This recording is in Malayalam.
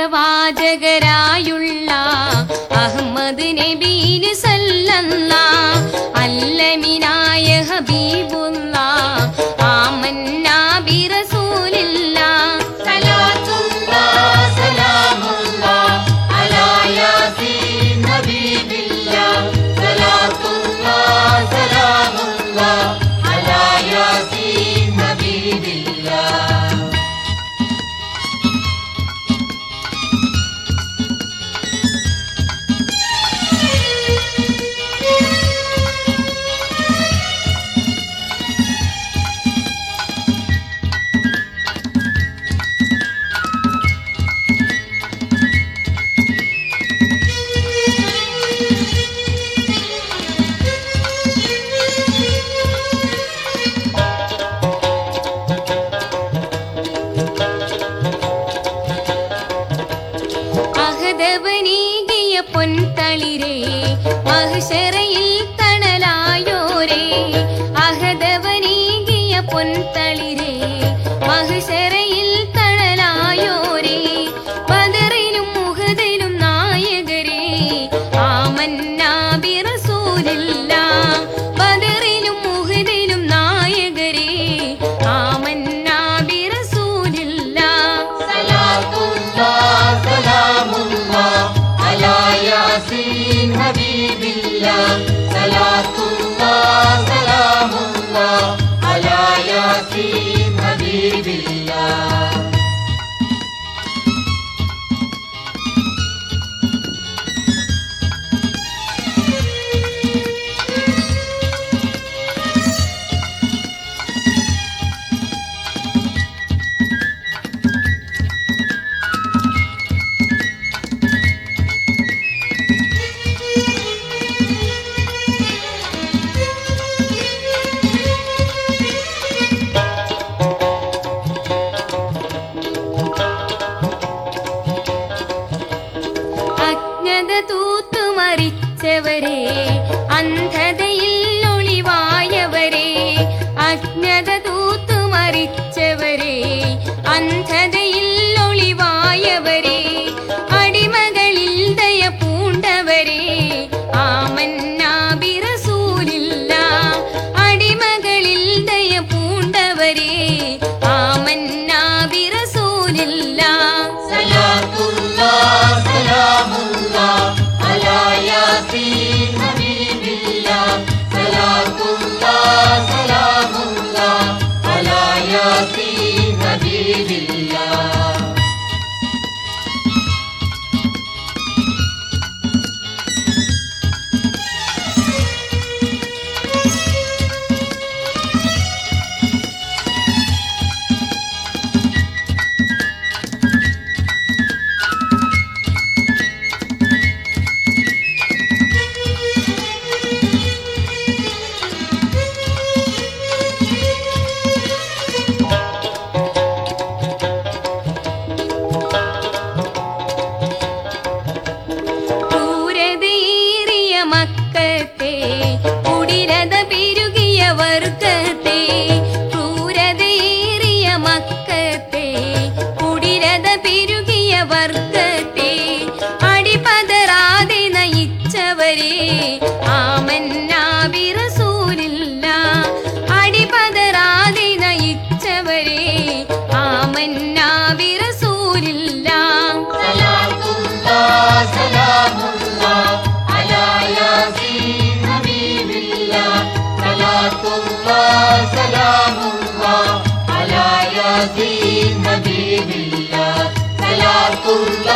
പ്രവാചകരായുള്ള അഹമ്മദ് നബീന് സല്ലല്ല അല്ലമിനായ ഹബീബുള്ള ആമന്ന ബി റസൂലില്ല സലാത്തുല്ലാഹ് സലാമുല്ലാഹ് അലാ യാസീൻ ഹബീബില്ലാഹ് സലാത്തുല്ലാഹ് സലാമുല്ലാഹ് അലാ യാസീൻ ഹബീബില്ലാഹ് അഹദവനീകിയ പൊൻതളിരേ മഹ്ശറയിൽ തണലായോരേ അഹദവനീകിയ പൊൻതളിരേ മഹ്ശറയിൽ തണലായോരേ ബദറിലും മുഹദിലും നായകരേ ആമന്നാ ബി റസൂലില്ല ബദറിലും മുഹദിലും നായകരേ ആമന്നാ ബി റസൂലില്ല സലാത്തുല്ലാഹ് സലാമുല്ലാഹ് അലാ യാസീൻ ഹബീബില്ലാഹ് സലാത്തുല്ലാഹ് സലാമുല്ലാഹ് അലാ യാസീൻ ഹബീബില്ലാഹ് അജ്ഞത തൂത്തുമറിച്ചവരെ അന്ധതയിൽ ഒളിവായവരെ അജ്ഞത തൂത്തുമറിച്ചവരെ അന്ധതയിൽ ഒളിവായവരെ അടിമകളിൽ ദയ പൂണ്ടവരെ ആമന്നാ ബി റസൂലില്ല അടിമകളിൽ ദയ പൂണ്ടവരെ ആമന്നാ ബി റസൂലില്ല സലാത്തുല്ലാഹ് സലാമുല്ലാഹ് അലാ യാസീൻ ഹബീബില്ലാഹ് സലാത്തുല്ലാഹ് സലാമുല്ലാഹ് അലാ യാസീൻ ഹബീബില്ലാഹ് ക്രൂരതയേറിയ മക്കത്തെ കുടിലത പെരുകിയ വർഗത്തെ ക്രൂരതയേറിയ മക്കത്തെ കുടിലത പെരുകിയ വർഗത്തെ അടിപതറാതെ നയിച്ചവരെ ആമന്നാ ബി റസൂലില്ല അടിപതറാതെ നയിച്ചവരെ ആമന്നാ ബി റസൂലില്ല സലാത്തുല്ലാഹ് സലാമുല്ലാഹ് അലാ യാസീൻ ഹബീബില്ലാഹ് സലാത്തുല്ലാഹ് സലാമുല്ലാഹ് അലാ യാസീൻ ഹബീബില്ലാഹ് സലാത്തുല്ലാഹ്